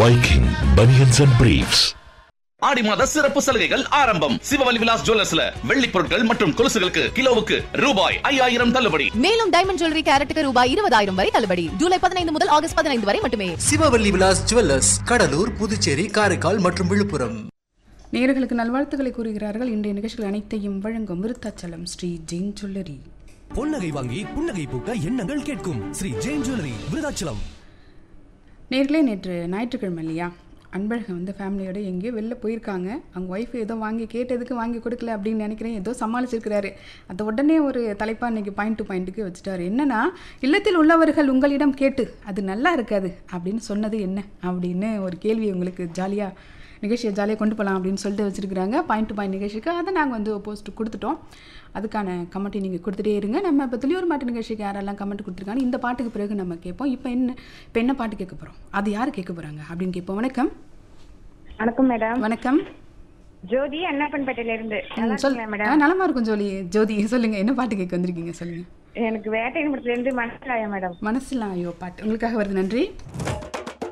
Viking Bunions and Briefs. ஆடி மாத சிறப்பு சலுகைகள் ஆரம்பம் சிவவலி விலாஸ் ஜுவல்லர்ஸ்ல வெள்ளி பொருட்கள் மற்றும் கொலுசுகளுக்கு கிலோவுக்கு ரூபாய் ஐயாயிரம் தள்ளுபடி மேலும் டைமண்ட் ஜுவல்லரி கேரட்டுக்கு ரூபாய் இருபதாயிரம் வரை தள்ளுபடி ஜூலை பதினைந்து முதல் ஆகஸ்ட் பதினைந்து வரை மட்டுமே சிவவல்லி விலாஸ் ஜுவல்லர்ஸ் கடலூர் புதுச்சேரி காரைக்கால் மற்றும் விழுப்புரம் நேயர்களுக்கு நல்வாழ்த்துக்களை கூறுகிறார்கள் இன்றைய நிகழ்ச்சிகள் அனைத்தையும் வழங்கும் விருத்தாச்சலம் ஸ்ரீ ஜெயின் ஜுவல்லரி பொன்னகை வாங்கி புன்னகை பூக்க எண்ணங்கள் கேட்கும் ஸ்ரீ ஜெயின் ஜுவல்லரி விருதாச்சலம் நேர்களே நேற்று ஞாயிற்றுக்கிழமை இல்லையா அன்பழகன் வந்து ஃபேமிலியோட எங்கேயோ வெளில போயிருக்காங்க அவங்க ஒய்ஃப் ஏதோ வாங்கி கேட்டதுக்கு வாங்கி கொடுக்கல அப்படின்னு நினைக்கிறேன் ஏதோ சமாளிச்சிருக்கிறாரு அதை உடனே ஒரு தலைப்பாக இன்னைக்கு பாயிண்ட் டு பாயிண்ட்டுக்கு வச்சுட்டாரு என்னன்னா இல்லத்தில் உள்ளவர்கள் உங்களிடம் கேட்டு அது நல்லா இருக்காது அப்படின்னு சொன்னது என்ன அப்படின்னு ஒரு கேள்வி உங்களுக்கு ஜாலியாக நிகழ்ச்சியை ஜாலியாக கொண்டு போகலாம் அப்படின்னு சொல்லிட்டு வச்சுருக்குறாங்க பாயிண்ட் டு பாயிண்ட் நிகழ்ச்சிக்கு அதை நாங்கள் வந்து போஸ்ட் கொடுத்துட்டோம் அதுக்கான கமெண்ட்டை நீங்கள் கொடுத்துட்டே இருங்க நம்ம இப்போ துளியூர் மாட்டு நிகழ்ச்சிக்கு யாரெல்லாம் கமெண்ட் கொடுத்துருக்காங்க இந்த பாட்டுக்கு பிறகு நம்ம கேட்போம் இப்போ என்ன இப்போ என்ன பாட்டு கேட்க போகிறோம் அது யார் கேட்க போகிறாங்க அப்படின்னு கேட்போம் வணக்கம் வணக்கம் மேடம் வணக்கம் ஜோதி அண்ணாப்பன்பேட்டையில இருந்து நல்லா ம், சொல் இருக்கீங்களா ஆ, மேடம் நலமா இருக்கும் ஜோலி ஜோதி சொல்லுங்க என்ன பாட்டு கேட்க வந்திருக்கீங்க சொல்லுங்க எனக்கு வேட்டையின் படத்துல இருந்து மனசிலாயா மேடம் மனசுலாம் ஐயோ பாட்டு உங்களுக்காக வருது நன்றி